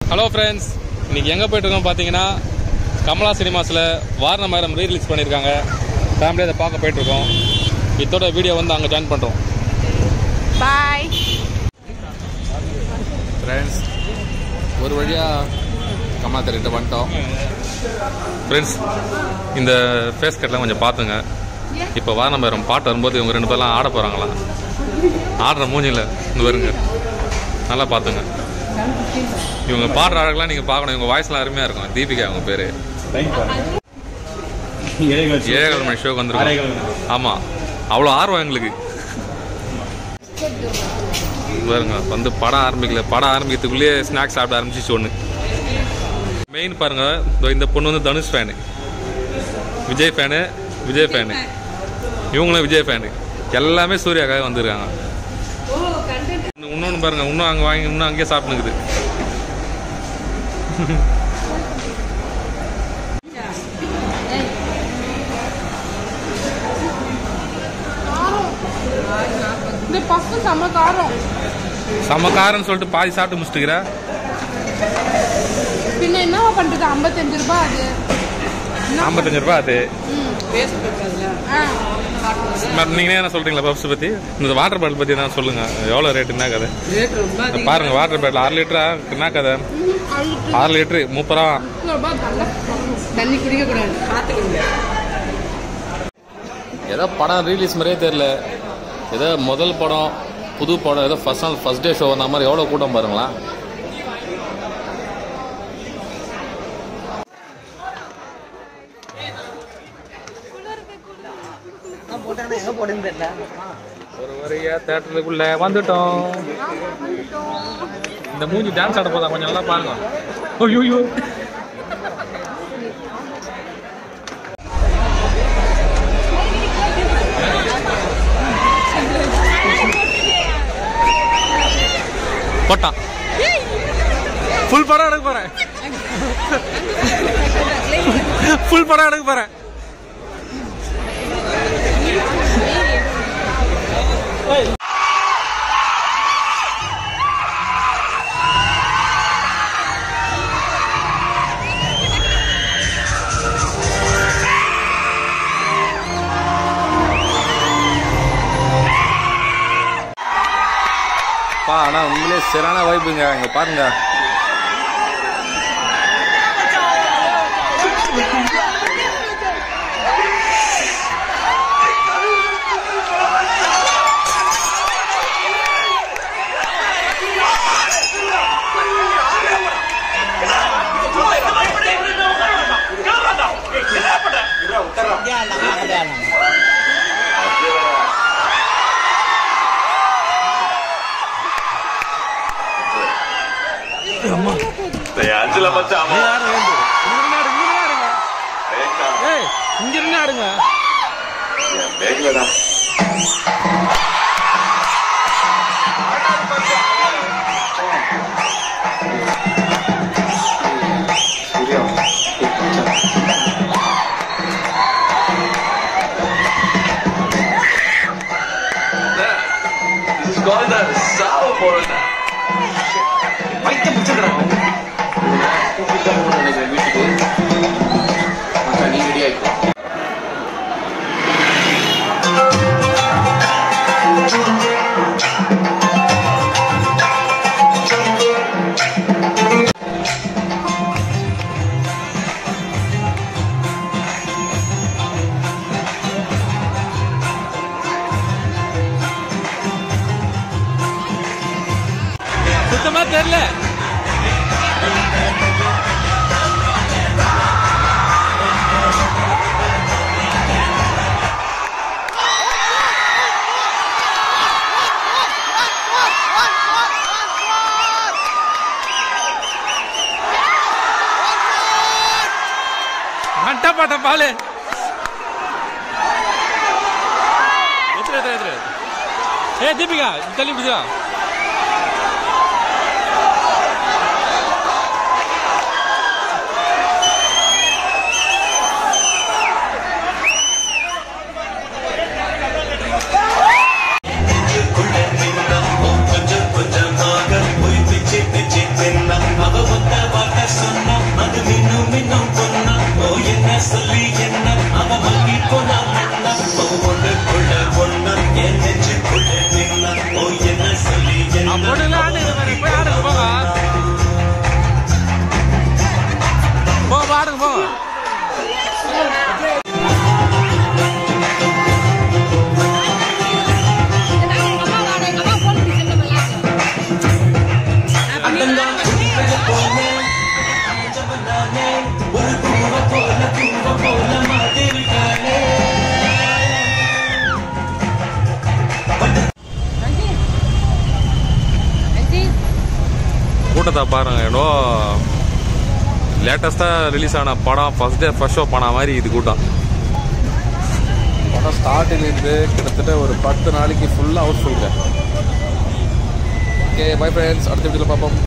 Hello friends இன்னைக்கு எங்கே போயிட்டு இருக்கோம் பார்த்தீங்கன்னா கமலா சினிமாஸில் வாரண மரம் ரீரிலீஸ் பண்ணியிருக்காங்க ஃபேமிலியை அதை பார்க்க போயிட்டு இருக்கோம் இதோட வீடியோ வந்து அங்கே ஜாயின் பண்ணுறோம் பாய் ஃப்ரெண்ட்ஸ் ஒரு வழியாக கமலா தேட்டர்கிட்ட வந்துட்டோம் ஃப்ரெண்ட்ஸ் இந்த ஃபேஸ் கட்லாம் கொஞ்சம் பார்த்துங்க இப்போ வாரண மரம் பாட்டு வரும்போது இவங்க ரெண்டு பேர்லாம் ஆட போகிறாங்களாம் ஆடுற மூஞ்சியில் இந்த வருங்க நல்லா பார்த்துங்க இவங்க பாடுற அழகெல்லாம் நீங்கள் பார்க்கணும் இவங்க வாய்ஸ்லாம் அருமையாக இருக்கும் தீபிகா அவங்க பேர் ஏழு மணி ஷோக்கு வந்துருக்கோம் ஆமாம் அவ்வளோ ஆர்வம் எங்களுக்கு பாருங்க வந்து படம் ஆரம்பிக்கல படம் ஆரம்பிக்கிறதுக்குள்ளேயே ஸ்நாக்ஸ் சாப்பிட ஆரம்பிச்சிச்சு ஒன்று மெயின் பாருங்க இதோ இந்த பொண்ணு வந்து Dhanush fan Vijay fan Vijay fan இவங்களும் விஜய் ஃபேனு எல்லாமே சூர்யாக்காக வந்திருக்காங்க இன்னொன்று பாருங்க இன்னும் அங்கே வாங்கி இன்னும் அங்கேயே சாப்பிட்டுக்குது இந்த பஃப் செம்ம காரம் செம்ம காரம்னு சொல்லிட்டு பாதி சாப்பிட்டு முடிச்சுட்டுக்கிறா பின்ன என்னவா பண்றது ஐம்பத்தஞ்சு ரூபாய் அது ஐம்பத்தஞ்சு ரூபா அது ஆ. மத்த நீங்க என்ன சொல்றீங்களா பப்ஸ் பத்தி இந்த வாட்டர் பாட்டில் பத்தி என்ன சொல்லுங்க எவ்வளவு ரேட் என்ன கதை இந்த பாருங்க வாட்டர் பாட்டில் ஆறு லிட்டரா என்ன கதை ம், அழுத்து. ஆறு லிட்டரு முப்பது ரூபா முப்பது ரூபாய் தங்க. தண்ணி குடிக்க கூடாது பார்த்துக்கோங்க ஏதோ படம் ரிலீஸ் மாதிரியே தெரியல ஏதோ முதல் படம் புது படம் ஏதோ ஃபர்ஸ்ட் நாள் ஃபர்ஸ்ட் டே ஷோ வந்த மாதிரி எவ்வளோ கூட்டம் பாருங்களா போட்டாங்கன்னா எங்க போடுன்னு தெரியல ஒரு வரையா தேட்டருக்குள்ள வந்துட்டோம் இந்த மூஞ்சி டான்ஸ் ஆட போதா கொஞ்சம் நல்லா பாருங்க ஐயோ போட்டான் ஃபுல் படம் எடுக்க போறேன் ஃபுல் படம் எடுக்க போறேன் பா ஆனா உண்மையிலே சரியான வைப்புங்க இங்க பாருங்க அஞ்சுல மச்சான் இங்க இருந்து ஆடுங்க பேக்லடா சாவ போறேன் சுத்தமா தெரியல அட்டா பாட்ட பாலு எத்தனை எத்தனை எத்தனை ஏ தீபிகா தள்ளி பிடிச்சா கொஞ்சம் கொஞ்சமாக பொய் பிச்சு பிச்சு தின்ன அவ வந்த கூட்டத்தை பாருங்க ஏதோ லேட்டஸ்ட்டாக ரிலீஸ் ஆன படம் ஃபர்ஸ்ட் டே ஃபர்ஸ்ட் ஷோ பண்ண மாதிரி இது கூட்டம் படம் ஸ்டார்டிங்லேருந்து கிட்டத்தட்ட ஒரு பத்து நாளைக்கு ஃபுல்லாக ஹவுஸ்ஃபுல்ங்க ஓகே பை ஃப்ரெண்ட்ஸ் அடுத்த வீடியோவில் பார்ப்போம்